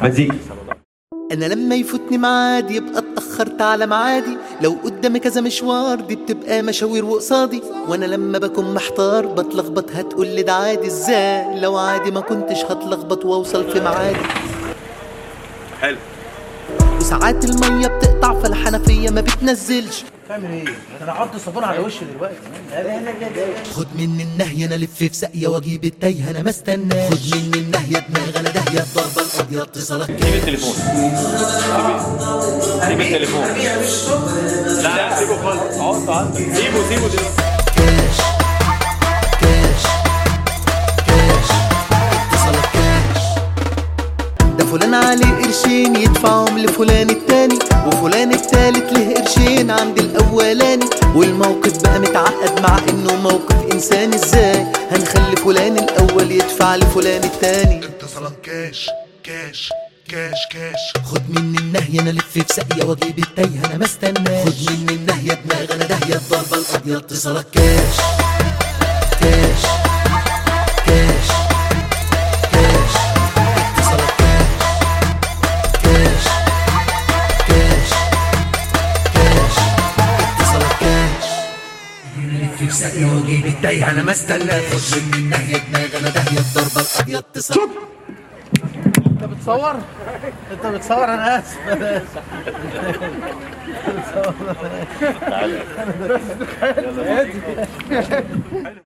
مزيكا انا لما يفوتني ميعاد يبقى اتاخرت على ميعادي لو قدامي كذا مشوار دي بتبقى مشاوير وقصادي وانا لما بكون محتار بتلخبط هتقول لي ده عادي ازاي لو عادي ما كنتش هتلخبط واوصل في ميعادي حلو وساعات الميه بتقطع فالحنفيه ما بتنزلش تعمل ايه؟ انا احط صابون على وشي دلوقتي لا لا لا لا خد مني النهي انا الف في ساقيه واجيب التايه انا ما استناش خد مني النهيه دماغ انا داهيه الضربه القاضيه اتصالك سيب التليفون سيب التليفون لا لا سيبه خالص اقعد عندك سيبه سيبه دلوقتي كاش كاش كاش اتصالك كاش ده فلان عليه قرشين يدفعهم لفلان التاني وفلان التالت له قرشين عند الاولاني والموقف بقى متعقد مع انه موقف انسان ازاي هنخلي فلان الاول يدفع لفلان التاني اتصالات كاش كاش كاش كاش خد مني النهي انا الف في ساقيه واجيب التايه انا ما استناش خد مني النهيه دماغ انا داهيه الضربه القاضيه اتصالك كاش كاش كاش كاش اتصالك كاش كاش كاش كاش اتصالك كاش الف في ساقيه واجيب التايه انا ما استناش خد مني النهيه دماغ انا داهيه الضربه القاضيه اتصالك انت بتصور؟ انت بتصور انا اسف انا اسف